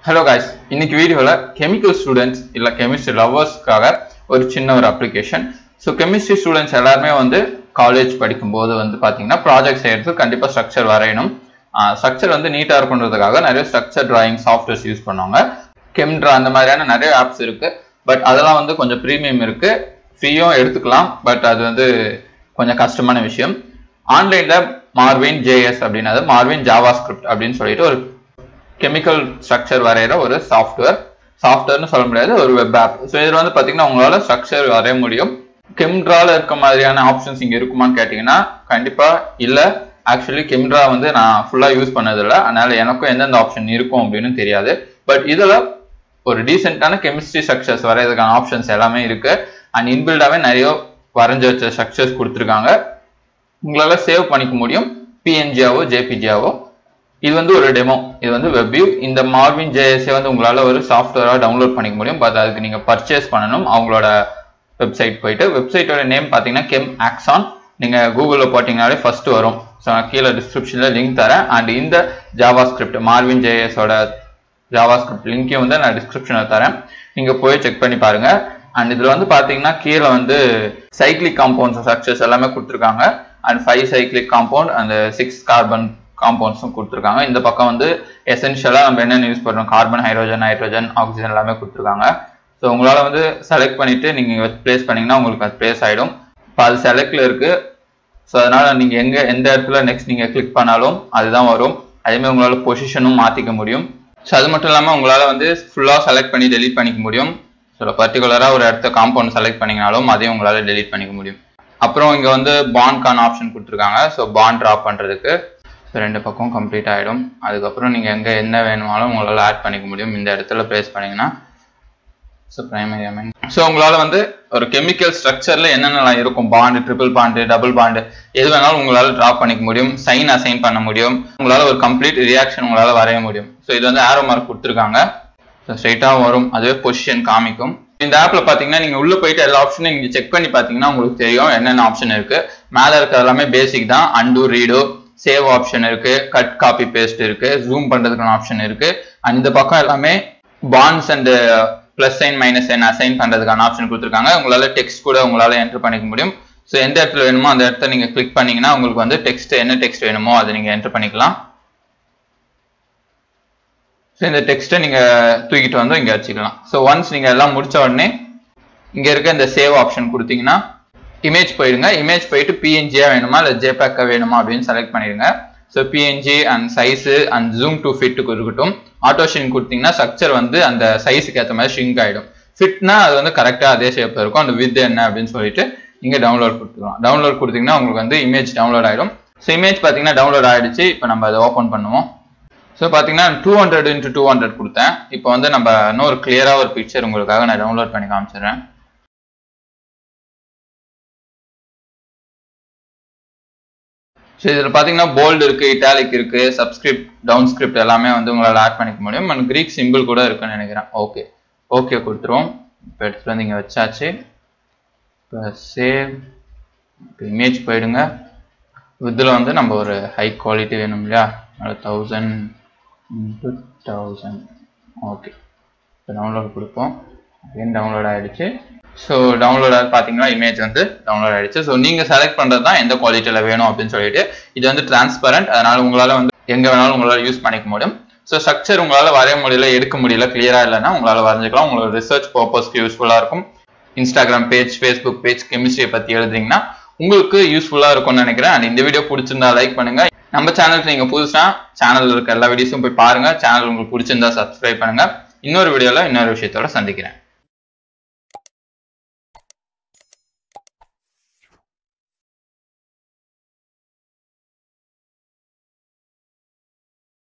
hello guys இன்னைக்கு வீடியோவில் chemical students இல்லை கெமிஸ்ட்ரி லவர்ஸ்க்காக ஒரு சின்ன ஒரு அப்ளிகேஷன் ஸோ கெமிஸ்ட்ரி ஸ்டூடெண்ட்ஸ் எல்லாருமே வந்து காலேஜ் படிக்கும்போது வந்து பார்த்தீங்கன்னா ப்ராஜெக்ட் செய்யறதுக்கு கண்டிப்பாக ஸ்ட்ரக்சர் வரையணும் ஸ்ட்ரக்சர் வந்து நீட்டாக இருக்குன்றதுக்காக நிறைய ஸ்ட்ரக்சர் டிராயிங் சாஃப்ட்வேர்ஸ் யூஸ் பண்ணுவாங்க கெம்ட்ரா அந்த மாதிரியான நிறைய ஆப்ஸ் இருக்கு பட் அதெல்லாம் வந்து கொஞ்சம் ப்ரீமியம் இருக்கு ஃப்ரீயும் எடுத்துக்கலாம் பட் அது வந்து கொஞ்சம் கஷ்டமான விஷயம் ஆன்லைனில் மார்வின் ஜேஎஸ் அப்படின்னது மார்வின் ஜாவா ஸ்கிரிப்ட் அப்படின்னு சொல்லிட்டு ஒரு கெமிக்கல் ஸ்ட்ரக்சர் வரைகிற ஒரு சாஃப்ட்வேர் சாஃப்ட்வேர்னு சொல்ல முடியாது ஒரு வெப் ஆப் ஸோ இதில் வந்து பார்த்தீங்கன்னா உங்களால் ஸ்ட்ரக்சர் வரைய முடியும் கெம்ட்ரால இருக்க மாதிரியான ஆப்ஷன்ஸ் இங்கே இருக்குமான்னு கேட்டிங்கன்னா கண்டிப்பாக இல்லை ஆக்சுவலி கெம்ட்ரா வந்து நான் ஃபுல்லாக யூஸ் பண்ணதில்லை அதனால எனக்கும் எந்தெந்த ஆப்ஷன் இருக்கும் அப்படின்னு தெரியாது பட் இதில் ஒரு டீசெண்டான கெமிஸ்ட்ரி ஸ்ட்ரக்சர்ஸ் வரைகிறதுக்கான ஆப்ஷன்ஸ் எல்லாமே இருக்கு அண்ட் இன்பில்டாகவே நிறைய வரைஞ்சி வச்ச ஸ்ட்ரக்சர்ஸ் கொடுத்துருக்காங்க உங்களால் சேவ் பண்ணிக்க முடியும் பிஎன்ஜியாவோ ஜேபிஜியாவோ இது வந்து ஒரு டெமோ இது வந்து வெப்வியூ இந்த மார்வின் ஜேஎஸ்ஏ வந்து உங்களால் ஒரு சாஃப்ட்வேராக டவுன்லோட் பண்ணிக்க முடியும் பட் அதுக்கு நீங்கள் பர்ச்சேஸ் பண்ணணும் அவங்களோட வெப்சைட் போயிட்டு வெப்சைட்டோட நேம் பார்த்தீங்கன்னா கெம் ஆக்ஸான் நீங்கள் கூகுளில் போட்டிங்கனாலே ஃபர்ஸ்ட் வரும் ஸோ நான் கீழே டிஸ்கிரிப்ஷனில் லிங்க் தரேன் அண்ட் இந்த ஜாவா ஸ்கிரிப்ட் மார்வின் ஜேஎஸோட ஜாவா ஸ்கிரிப்ட் லிங்க்கையும் வந்து நான் டிஸ்கிரிப்ஷனில் தரேன் நீங்கள் போய் செக் பண்ணி பாருங்க அண்ட் இதில் வந்து பார்த்தீங்கன்னா கீழே வந்து சைக்ளிக் காம்பவுண்ட்ஸ் ஸ்ட்ரக்சர்ஸ் எல்லாமே கொடுத்துருக்காங்க அண்ட் ஃபைவ் சைக்ளிக் காம்பவுண்ட் அந்த சிக்ஸ் கார்பன் காம்பவுண்ட்ஸும் கொடுத்துருக்காங்க இந்த பக்கம் வந்து எசென்ஷியலாக நம்ம என்னென்ன யூஸ் பண்ணுறோம் கார்பன் ஹைட்ரோஜன் நைட்ரோஜன் ஆக்சிஜன் எல்லாமே கொடுத்துருக்காங்க ஸோ உங்களால் வந்து செலக்ட் பண்ணிவிட்டு நீங்கள் ப்ளேஸ் பண்ணிங்கன்னா உங்களுக்கு அது ப்ளேஸ் ஆகிடும் இப்போ அது செலக்டில் இருக்குது ஸோ அதனால் நீங்கள் எங்கே எந்த இடத்துல நெக்ஸ்ட் நீங்கள் கிளிக் பண்ணாலும் அதுதான் வரும் அதேமாதிரி உங்களால் பொசிஷனும் மாற்றிக்க முடியும் ஸோ அது மட்டும் இல்லாமல் உங்களால் வந்து ஃபுல்லாக செலக்ட் பண்ணி டெலீட் பண்ணிக்க முடியும் ஸோ பர்டிகுலராக ஒரு இடத்த காம்பவுண்ட் செலக்ட் பண்ணிங்கனாலும் அதையும் உங்களால் டெலீட் பண்ணிக்க முடியும் அப்புறம் இங்கே வந்து பாண்ட்கான ஆப்ஷன் கொடுத்துருக்காங்க ஸோ பாண்ட் ட்ராப் பண்ணுறதுக்கு ஸோ ரெண்டு பக்கம் கம்ப்ளீட் ஆகிடும் அதுக்கப்புறம் நீங்கள் எங்கே என்ன வேணுமாலும் உங்களால் ஆட் பண்ணிக்க முடியும் இந்த இடத்துல ப்ளேஸ் பண்ணிங்கன்னா ஸோ ப்ரைமரி அமைன் ஸோ உங்களால் வந்து ஒரு கெமிக்கல் ஸ்ட்ரக்சரில் என்னென்னலாம் இருக்கும் bond triple bond double bond எது வேணாலும் உங்களால் ட்ராப் பண்ணிக்க முடியும் சைன் அசைன் பண்ண முடியும் உங்களால் ஒரு கம்ப்ளீட் ரியாக்ஷன் உங்களால் வரைய முடியும் ஸோ இது வந்து ஆரோ மார்க் கொடுத்துருக்காங்க ஸோ ஸ்ட்ரைட்டாக வரும் அதுவே பொசிஷன் காமிக்கும் இந்த ஆப்பில் பார்த்தீங்கன்னா நீங்கள் உள்ளே போயிட்டு எல்லா ஆப்ஷனும் நீங்கள் செக் பண்ணி பார்த்தீங்கன்னா உங்களுக்கு தெரியும் என்னென்ன ஆப்ஷன் இருக்குது மேலே இருக்கிற எல்லாமே பேசிக் தான் அண்டு ரீடோ சேவ் ஆப்ஷன் இருக்கு கட் காப்பி பேஸ்ட் இருக்கு ஜூம் பண்றதுக்கான ஆப்ஷன் இருக்கு அண்ட் இந்த பக்கம் எல்லாமே bonds and plus sign minus sign assign பண்றதுக்கான ஆப்ஷன் கொடுத்துருக்காங்க உங்களால டெக்ஸ்ட் கூட உங்களால என்டர் பண்ணிக்க முடியும் ஸோ எந்த இடத்துல வேணுமோ அந்த இடத்த நீங்க கிளிக் பண்ணீங்கன்னா உங்களுக்கு வந்து டெக்ஸ்ட் என்ன டெக்ஸ்ட் வேணுமோ அதை நீங்க என்டர் பண்ணிக்கலாம் ஸோ இந்த டெக்ஸ்ட்டை நீங்க தூக்கிட்டு வந்து இங்க வச்சுக்கலாம் ஸோ ஒன்ஸ் நீங்க எல்லாம் முடிச்ச உடனே இங்க இருக்க இந்த சேவ் ஆப்ஷன் கொடுத்தீங்கன்னா இமேஜ் போயிடுங்க இமேஜ் போயிட்டு பிஎன்ஜியா வேணுமா இல்லை ஜேபேக்கா வேணுமா அப்படின்னு செலக்ட் பண்ணிடுங்க so PNG and size and zoom to ஃபிட்டுக்கு இருக்கட்டும் ஆட்டோ ஷிங்க் கொடுத்தீங்கன்னா ஸ்ட்ரக்சர் வந்து அந்த சைஸுக்கு ஏற்ற மாதிரி ஷிங்க் ஆகிடும் ஃபிட்னா அது வந்து கரெக்டாக அதே ஷேப்பில் இருக்கும் அந்த வித் என்ன அப்படின்னு சொல்லிட்டு நீங்கள் டவுன்லோட் கொடுத்துக்கலாம் டவுன்லோட் கொடுத்தீங்கன்னா உங்களுக்கு வந்து இமேஜ் டவுன்லோட் ஆகிடும் ஸோ இமேஜ் பார்த்தீங்கன்னா டவுன்லோட் ஆகிடுச்சு இப்போ நம்ம அதை ஓப்பன் பண்ணுவோம் ஸோ பார்த்தீங்கன்னா two hundred into two hundred கொடுத்தேன் இப்போ வந்து நம்ம இன்னொரு கிளியராக ஒரு பிக்சர் உங்களுக்காக நான் டவுன்லோட் பண்ணி காமிச்சிடுறேன் ஸோ இதில் பார்த்தீங்கன்னா போல்டு இருக்குது இட்டாலிக் இருக்குது சப்ஸ்கிரிப்ட் டவுன் ஸ்கிரிப்ட் எல்லாமே வந்து உங்களால் ஆட் பண்ணிக்க முடியும் அண்ட் க்ரீக் சிம்பிள் கூட இருக்குன்னு நினைக்கிறேன் ஓகே ஓகே கொடுத்துருவோம் இப்போ எடுத்துகிட்டு வந்து இங்கே வச்சாச்சு இப்போ சேவ் இப்போ இமேஜ் போயிடுங்க இதில் வந்து நம்ம ஒரு ஹை குவாலிட்டி வேணும் இல்லையா தௌசண்ட் இன்ட்டு தௌசண்ட் ஓகே இப்போ டவுன்லோட் கொடுப்போம் அகைன் டவுன்லோட் ஆகிடுச்சு ஸோ டவுன்லோட் ஆகி பார்த்தீங்கன்னா இமேஜ் வந்து டவுன்லோட் ஆயிடுச்சு ஸோ நீங்கள் செலக்ட் பண்ணுறது தான் எந்த குவாலிட்டியில் வேணும் அப்படின்னு சொல்லிட்டு இது வந்து டிரான்ஸ்பரண்ட் அதனால உங்களால் வந்து எங்கே வேணாலும் உங்களால் யூஸ் பண்ணிக்க முடியும் ஸோ ஸ்ட்ரக்சர் உங்களால் வரைய முடியல எடுக்க முடியல கிளியராக இல்லைன்னா உங்களால் வரைஞ்சிக்கலாம் உங்களோட ரிசர்ச் பர்பஸ்க்கு யூஸ்ஃபுல்லாக இருக்கும் இன்ஸ்டாகிராம் பேஜ் ஃபேஸ்புக் பேஜ் கெமிஸ்ட்ரியை பற்றி எழுதுறீங்கன்னா உங்களுக்கு யூஸ்ஃபுல்லாக இருக்கும்னு நினைக்கிறேன் அண்ட் இந்த வீடியோ பிடிச்சிருந்தா லைக் பண்ணுங்க நம்ம சேனலுக்கு நீங்கள் புதுசாக சேனலில் இருக்க எல்லா வீடியோஸும் போய் பாருங்க சேனல் உங்களுக்கு பிடிச்சிருந்தா சப்ஸ்கிரைப் பண்ணுங்க இன்னொரு வீடியோவில் இன்னொரு விஷயத்தோட சந்திக்கிறேன்